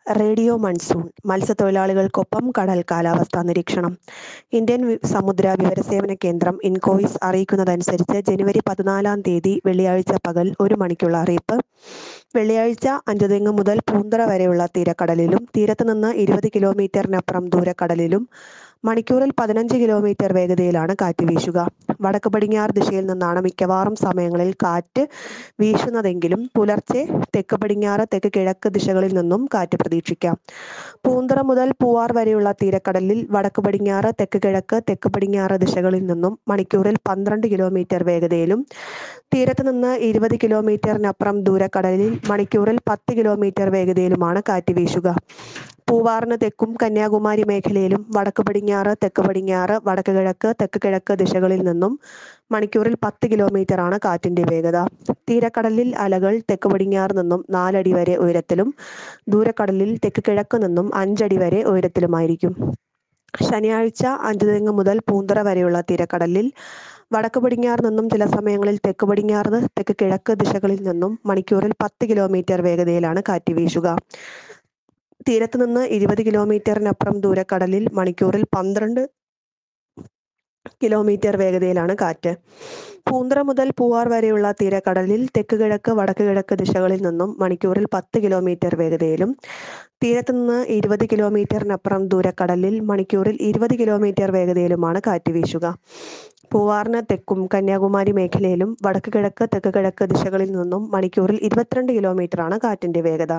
radio monsoon മത്സ്യത്തൊഴിലാളികൾക്കൊപ്പം കടൽ കാലാവസ്ഥാ നിരീക്ഷണം ഇന്ത്യൻ വി- സമുദ്ര വിവരസേവന കേന്ദ്രം ഇൻകോയിസ് അറിയിക്കുന്നതനുസരിച്ച് ജനുവരി പതിനാലാം തീയതി വെള്ളിയാഴ്ച പകൽ ഒരു മണിക്കുള്ള അറിയിപ്പ് വെള്ളിയാഴ്ച അഞ്ചുതെങ്ങ് മുതൽ പൂന്തറ വരെയുള്ള തീരക്കടലിലും തീരത്ത് നിന്ന് ഇരുപത് കിലോമീറ്ററിനപ്പുറം ദൂരക്കടലിലും മണിക്കൂറിൽ പതിനഞ്ച് കിലോമീറ്റർ വേഗതയിലാണ് കാറ്റ് വീശുക വടക്ക് പടിഞ്ഞാറ് ദിശയിൽ നിന്നാണ് മിക്കവാറും സമയങ്ങളിൽ കാറ്റ് വീശുന്നതെങ്കിലും പുലർച്ചെ തെക്ക് പടിഞ്ഞാറ് തെക്ക് കിഴക്ക് ദിശകളിൽ നിന്നും കാറ്റ് പ്രതീക്ഷിക്കാം പൂന്തറ മുതൽ പൂവാർ വരെയുള്ള തീരക്കടലിൽ വടക്ക് പടിഞ്ഞാറ് തെക്ക് കിഴക്ക് തെക്ക് പടിഞ്ഞാറ് ദിശകളിൽ നിന്നും മണിക്കൂറിൽ പന്ത്രണ്ട് കിലോമീറ്റർ വേഗതയിലും തീരത്ത് നിന്ന് ഇരുപത് കിലോമീറ്ററിനപ്പുറം ദൂരക്കടലിൽ മണിക്കൂറിൽ പത്ത് കിലോമീറ്റർ വേഗതയിലുമാണ് കാറ്റ് വീശുക പൂവാറിന് തെക്കും കന്യാകുമാരി മേഖലയിലും വടക്ക് പടിഞ്ഞാറ് തെക്ക് പടിഞ്ഞാറ് വടക്ക് കിഴക്ക് തെക്ക് കിഴക്ക് ദിശകളിൽ നിന്നും മണിക്കൂറിൽ പത്ത് കിലോമീറ്റർ ആണ് കാറ്റിന്റെ വേഗത തീരക്കടലിൽ അലകൾ തെക്ക് പടിഞ്ഞാറ് നിന്നും നാലടി വരെ ഉയരത്തിലും ദൂരക്കടലിൽ തെക്ക് കിഴക്ക് നിന്നും അഞ്ചടി വരെ ഉയരത്തിലുമായിരിക്കും ശനിയാഴ്ച അഞ്ചുതെങ്ങ് മുതൽ പൂന്തറ വരെയുള്ള തീരക്കടലിൽ വടക്ക് പടിഞ്ഞാറ് നിന്നും ചില സമയങ്ങളിൽ തെക്ക് പടിഞ്ഞാറ് തെക്ക് കിഴക്ക് ദിശകളിൽ നിന്നും മണിക്കൂറിൽ പത്ത് കിലോമീറ്റർ വേഗതയിലാണ് കാറ്റ് വീശുക തീരത്ത് നിന്ന് ഇരുപത് കിലോമീറ്ററിനപ്പുറം ദൂരക്കടലിൽ മണിക്കൂറിൽ പന്ത്രണ്ട് കിലോമീറ്റർ വേഗതയിലാണ് കാറ്റ് പൂന്തറ മുതൽ പൂവാർ വരെയുള്ള തീരക്കടലിൽ തെക്ക് കിഴക്ക് വടക്ക് കിഴക്ക് ദിശകളിൽ നിന്നും മണിക്കൂറിൽ പത്ത് കിലോമീറ്റർ വേഗതയിലും തീരത്ത് നിന്ന് ഇരുപത് കിലോമീറ്ററിനപ്പുറം ദൂരക്കടലിൽ മണിക്കൂറിൽ ഇരുപത് കിലോമീറ്റർ വേഗതയിലുമാണ് കാറ്റ് വീശുക പൂവാറിന് തെക്കും കന്യാകുമാരി മേഖലയിലും വടക്ക് കിഴക്ക് തെക്ക് കിഴക്ക് ദിശകളിൽ നിന്നും മണിക്കൂറിൽ ഇരുപത്തിരണ്ട് കിലോമീറ്ററാണ് കാറ്റിന്റെ വേഗത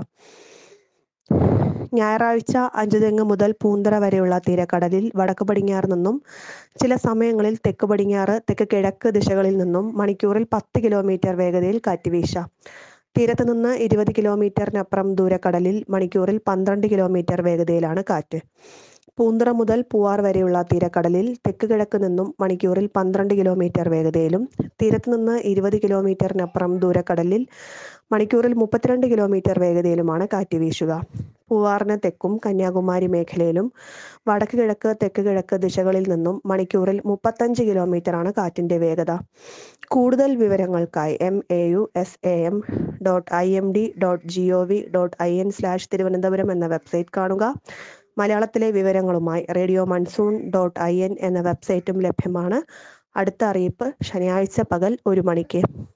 ഞായറാഴ്ച അഞ്ചുതെങ്ങ് മുതൽ പൂന്തറ വരെയുള്ള തീരക്കടലിൽ വടക്ക് പടിഞ്ഞാറ് നിന്നും ചില സമയങ്ങളിൽ തെക്ക് പടിഞ്ഞാറ് തെക്ക് കിഴക്ക് ദിശകളിൽ നിന്നും മണിക്കൂറിൽ പത്ത് കിലോമീറ്റർ വേഗതയിൽ കാറ്റ് വീശാം തീരത്ത് നിന്ന് ഇരുപത് കിലോമീറ്ററിനപ്പുറം ദൂരക്കടലിൽ മണിക്കൂറിൽ പന്ത്രണ്ട് കിലോമീറ്റർ വേഗതയിലാണ് കാറ്റ് പൂന്തറ മുതൽ പൂവാർ വരെയുള്ള തീരക്കടലിൽ തെക്ക് കിഴക്ക് നിന്നും മണിക്കൂറിൽ പന്ത്രണ്ട് കിലോമീറ്റർ വേഗതയിലും തീരത്ത് നിന്ന് ഇരുപത് കിലോമീറ്ററിനപ്പുറം ദൂരക്കടലിൽ മണിക്കൂറിൽ മുപ്പത്തിരണ്ട് കിലോമീറ്റർ വേഗതയിലുമാണ് കാറ്റ് വീശുക പൂവാറിന് തെക്കും കന്യാകുമാരി മേഖലയിലും വടക്ക് കിഴക്ക് തെക്ക് കിഴക്ക് ദിശകളിൽ നിന്നും മണിക്കൂറിൽ മുപ്പത്തഞ്ച് കിലോമീറ്ററാണ് കാറ്റിന്റെ വേഗത കൂടുതൽ വിവരങ്ങൾക്കായി M A U S A M dot I M D dot G O V dot I N slash തിരുവനന്തപുരം എന്ന വെബ്സൈറ്റ് കാണുക മലയാളത്തിലെ വിവരങ്ങളുമായി radio monsoon dot I N എന്ന വെബ്സൈറ്റും ലഭ്യമാണ് അടുത്ത അറിയിപ്പ് ശനിയാഴ്ച പകൽ ഒരു മണിക്ക്